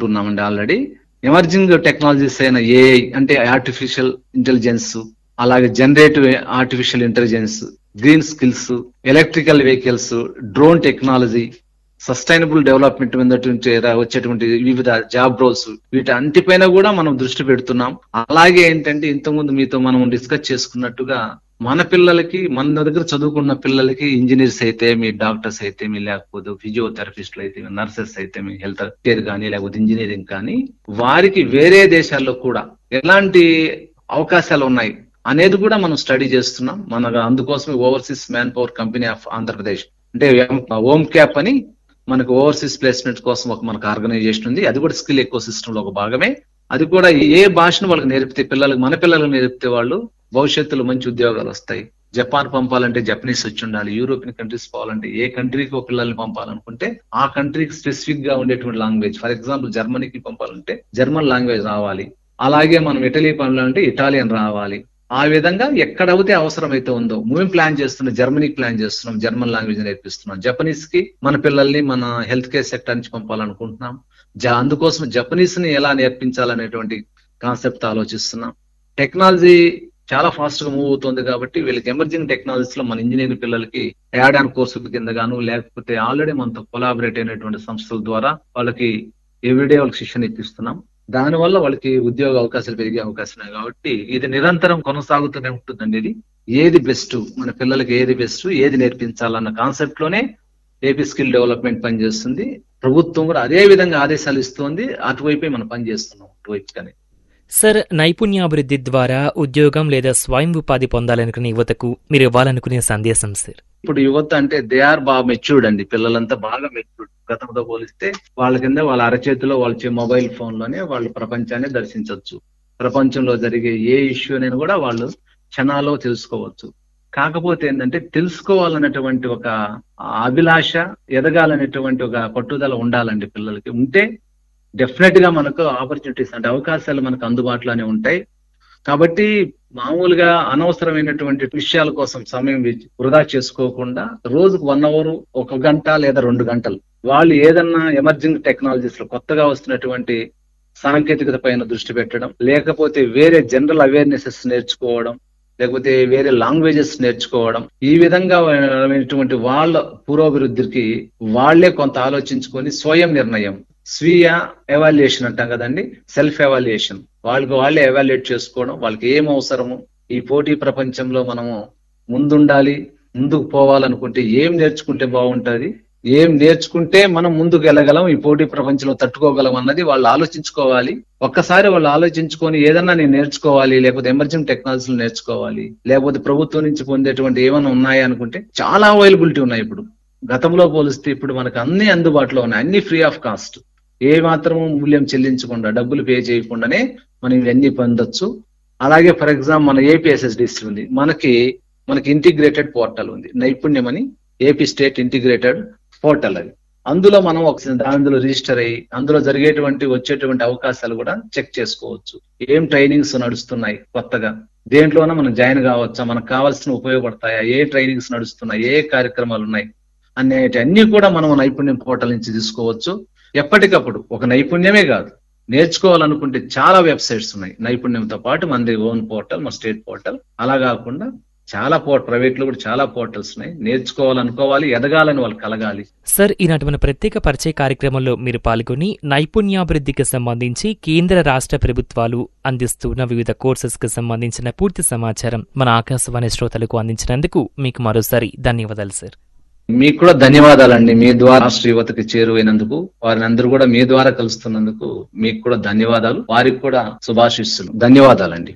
చేసుకుంటున్నామండి already emerging technologies అయిన AI అంటే artificial intelligence అలాగే generative artificial intelligence green skills electrical vehicles drone technology sustainable development మీద వచ్చేటువంటి వివిధ జాబ్ రోల్స్ వీటి అంటిపైన కూడా మనం దృష్టి పెడుతున్నాం అలాగే ఏంటంటే ఇంతకుముందు మీతో మనం డిస్కస్ చేసుకున్నట్టుగా మన పిల్లలకి మన దగ్గర చదువుకున్న పిల్లలకి ఇంజనీర్స్ అయితే మీ డాక్టర్స్ అయితే మీ లేకపోతే ఫిజియోథెరపిస్టులు అయితే నర్సెస్ అయితే మీ హెల్త్ కేర్ కానీ లేకపోతే ఇంజనీరింగ్ కానీ వారికి వేరే దేశాల్లో కూడా ఎలాంటి అవకాశాలు ఉన్నాయి అనేది కూడా మనం స్టడీ చేస్తున్నాం మన అందుకోసమే overseas manpower company of Andhra Pradesh అంటే ఓమ్ క్యాప్ అని మనకు ఓవర్సీస్ ప్లేస్మెంట్ కోసం ఒక మనకు ఆర్గనైజేషన్ ఉంది అది కూడా స్కిల్ ఎకో సిస్టమ్ లో ఒక భాగమే అది కూడా ఏ భాషను వాళ్ళకి నేర్పితే పిల్లలకు మన పిల్లలకు నేర్పితే వాళ్ళు భవిష్యత్తులో మంచి ఉద్యోగాలు వస్తాయి జపాన్ పంపాలంటే జపనీస్ వచ్చి ఉండాలి యూరోపియన్ కంట్రీస్ పోవాలంటే ఏ కంట్రీకి ఒక పిల్లల్ని పంపాలనుకుంటే ఆ కంట్రీకి స్పెసిఫిక్ గా ఉండేటువంటి లాంగ్వేజ్ ఫర్ ఎగ్జాంపుల్ జర్మనీకి పంపాలంటే జర్మన్ లాంగ్వేజ్ రావాలి అలాగే మనం ఇటలీ పంపాలంటే ఇటాలియన్ రావాలి ఆ విధంగా ఎక్కడైతే అవసరమైతే ఉందో మేము ప్లాన్ చేస్తున్నాం జర్మనీకి ప్లాన్ చేస్తున్నాం జర్మన్ లాంగ్వేజ్ నేర్పిస్తున్నాం జపనీస్ కి మన పిల్లల్ని మన హెల్త్ కేర్ సెక్టర్ నుంచి పంపాలనుకుంటున్నాం జ అందుకోసం జపనీస్ ని ఎలా నేర్పించాలనేటువంటి కాన్సెప్ట్ ఆలోచిస్తున్నాం టెక్నాలజీ చాలా ఫాస్ట్ గా మూవ్ అవుతుంది కాబట్టి వీళ్ళకి ఎమర్జింగ్ టెక్నాలజీస్ లో మన ఇంజనీరింగ్ పిల్లలకి యాడ్ ఆన్ కోర్సు కింద గాను లేకపోతే ఆల్రెడీ మనతో కొలాబరేట్ అయినటువంటి సంస్థల ద్వారా వాళ్ళకి ఎవ్రీడే వాళ్ళకి శిక్షణ ఇప్పిస్తున్నాం దానివల్ల వాళ్ళకి ఉద్యోగ అవకాశాలు పెరిగే అవకాశం ఉన్నాయి కాబట్టి ఇది నిరంతరం కొనసాగుతూనే ఉంటుందండి ఇది ఏది బెస్ట్ మన పిల్లలకి ఏది బెస్ట్ ఏది నేర్పించాలన్న కాన్సెప్ట్ లోనే ఏపీ స్కిల్ డెవలప్మెంట్ పనిచేస్తుంది ప్రభుత్వం కూడా అదే విధంగా ఆదేశాలు ఇస్తుంది అటువైపే మనం పనిచేస్తున్నాం అటువైపు కానీ సార్ నైపుణ్యాభివృద్ధి ద్వారా ఉద్యోగం లేదా స్వయం ఉపాధి పొందాలనుకునే యువతకు మీరు ఇవ్వాలనుకునే సందేశం సార్ ఇప్పుడు యువత అంటే దే ఆర్ బాగా మెచ్యూర్డ్ అండి పిల్లలంతా బాగా మెచ్యూర్డ్ గతంతో పోలిస్తే వాళ్ళ కింద వాళ్ళ అరచేతిలో వాళ్ళ మొబైల్ ఫోన్ లోనే వాళ్ళు ప్రపంచాన్ని దర్శించవచ్చు ప్రపంచంలో జరిగే ఏ ఇష్యూ అనేది కూడా వాళ్ళు క్షణాల్లో తెలుసుకోవచ్చు కాకపోతే ఏంటంటే తెలుసుకోవాలనేటువంటి ఒక అభిలాష ఎదగాలనేటువంటి ఒక పట్టుదల ఉండాలండి పిల్లలకి ఉంటే డెఫినెట్ గా మనకు ఆపర్చునిటీస్ అంటే అవకాశాలు మనకు అందుబాటులోనే ఉంటాయి కాబట్టి మామూలుగా అనవసరమైనటువంటి విషయాల కోసం సమయం వృధా చేసుకోకుండా రోజుకు వన్ అవర్ ఒక గంట లేదా రెండు గంటలు వాళ్ళు ఏదన్నా ఎమర్జింగ్ టెక్నాలజీస్ లో కొత్తగా వస్తున్నటువంటి సాంకేతికత పైన దృష్టి పెట్టడం లేకపోతే వేరే జనరల్ అవేర్నెసెస్ నేర్చుకోవడం లేకపోతే వేరే లాంగ్వేజెస్ నేర్చుకోవడం ఈ విధంగా వాళ్ళ పురోభివృద్ధికి వాళ్లే కొంత ఆలోచించుకొని స్వయం నిర్ణయం స్వీయ ఎవాల్యుయేషన్ అంటాం కదండి సెల్ఫ్ ఎవాల్యుయేషన్ వాళ్ళకి వాళ్ళే ఎవాల్యుయేట్ చేసుకోవడం వాళ్ళకి ఏం అవసరము ఈ పోటీ ప్రపంచంలో మనము ముందుండాలి ముందుకు పోవాలనుకుంటే ఏం నేర్చుకుంటే బాగుంటది ఏం నేర్చుకుంటే మనం ముందుకు వెళ్ళగలం ఈ పోటీ ప్రపంచంలో తట్టుకోగలం అన్నది వాళ్ళు ఆలోచించుకోవాలి ఒక్కసారి వాళ్ళు ఆలోచించుకొని ఏదన్నా నేను నేర్చుకోవాలి లేకపోతే ఎమర్జింగ్ టెక్నాలజీలు నేర్చుకోవాలి లేకపోతే ప్రభుత్వం నుంచి పొందేటువంటి ఏమైనా ఉన్నాయా అనుకుంటే చాలా అవైలబిలిటీ ఉన్నాయి ఇప్పుడు గతంలో పోలిస్తే ఇప్పుడు మనకు అన్ని అందుబాటులో ఉన్నాయి అన్ని ఫ్రీ ఆఫ్ కాస్ట్ ఏ మాత్రం మూల్యం చెల్లించకుండా డబ్బులు పే చేయకుండానే మనం ఇవన్నీ పొందొచ్చు అలాగే ఫర్ ఎగ్జాంపుల్ మన ఏపీఎస్ఎస్డిసి ఉంది మనకి మనకి ఇంటిగ్రేటెడ్ పోర్టల్ ఉంది నైపుణ్యం అని ఏపీ స్టేట్ ఇంటిగ్రేటెడ్ పోర్టల్ అది అందులో మనం ఒక అందులో రిజిస్టర్ అయ్యి అందులో జరిగేటువంటి వచ్చేటువంటి అవకాశాలు కూడా చెక్ చేసుకోవచ్చు ఏం ట్రైనింగ్స్ నడుస్తున్నాయి కొత్తగా దేంట్లోనే మనం జాయిన్ కావచ్చా మనకు కావాల్సిన ఉపయోగపడతాయా ఏ ట్రైనింగ్స్ నడుస్తున్నాయి ఏ కార్యక్రమాలు ఉన్నాయి అనేటి అన్ని కూడా మనం నైపుణ్యం పోర్టల్ నుంచి తీసుకోవచ్చు ఎప్పటికప్పుడు ఒక నైపుణ్యమే కాదు నేర్చుకోవాలనుకుంటే చాలా వెబ్సైట్స్ ఉన్నాయి నైపుణ్యంతో పాటు మనది ఓన్ పోర్టల్ మన స్టేట్ పోర్టల్ అలా కాకుండా చాలా పోర్ట్ ప్రైవేట్ లో కూడా చాలా పోర్టల్స్ ఉన్నాయి నేర్చుకోవాలనుకోవాలి ఎదగాలని వాళ్ళు కలగాలి సార్ ఈనాటి మన ప్రత్యేక పరిచయ కార్యక్రమంలో మీరు పాల్గొని నైపుణ్యాభివృద్ధికి సంబంధించి కేంద్ర రాష్ట్ర ప్రభుత్వాలు అందిస్తున్న వివిధ కోర్సెస్ కి సంబంధించిన పూర్తి సమాచారం మన ఆకాశవాణి శ్రోతలకు అందించినందుకు మీకు మరోసారి ధన్యవాదాలు సార్ మీకు కూడా ధన్యవాదాలండి మీ ద్వారా రాష్ట్ర యువతకి చేరువైనందుకు వారిని అందరూ కూడా మీ ద్వారా కలుస్తున్నందుకు మీకు కూడా ధన్యవాదాలు వారికి కూడా శుభాశిస్సులు ధన్యవాదాలండి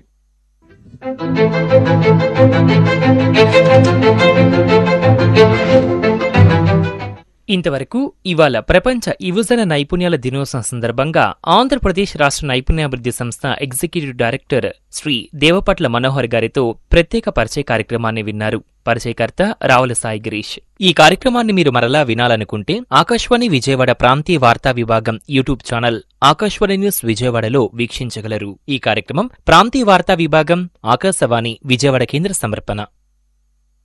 ఇంతవరకు ఇవాళ ప్రపంచ యువజన నైపుణ్యాల దినోత్సవం సందర్భంగా ఆంధ్రప్రదేశ్ రాష్ట్ర నైపుణ్యాభివృద్ధి సంస్థ ఎగ్జిక్యూటివ్ డైరెక్టర్ శ్రీ దేవపట్ల మనోహర్ గారితో ప్రత్యేక పరిచయ కార్యక్రమాన్ని విన్నారు పరిచయకర్త రావుల సాయి గిరీష్ ఈ కార్యక్రమాన్ని మీరు మరలా వినాలనుకుంటే ఆకాశవాణి విజయవాడ ప్రాంతీయ వార్తా విభాగం యూట్యూబ్ ఛానల్ ఆకాశవాణి న్యూస్ విజయవాడలో వీక్షించగలరు ఈ కార్యక్రమం ప్రాంతీయ వార్తా విభాగం ఆకాశవాణి విజయవాడ కేంద్ర సమర్పణ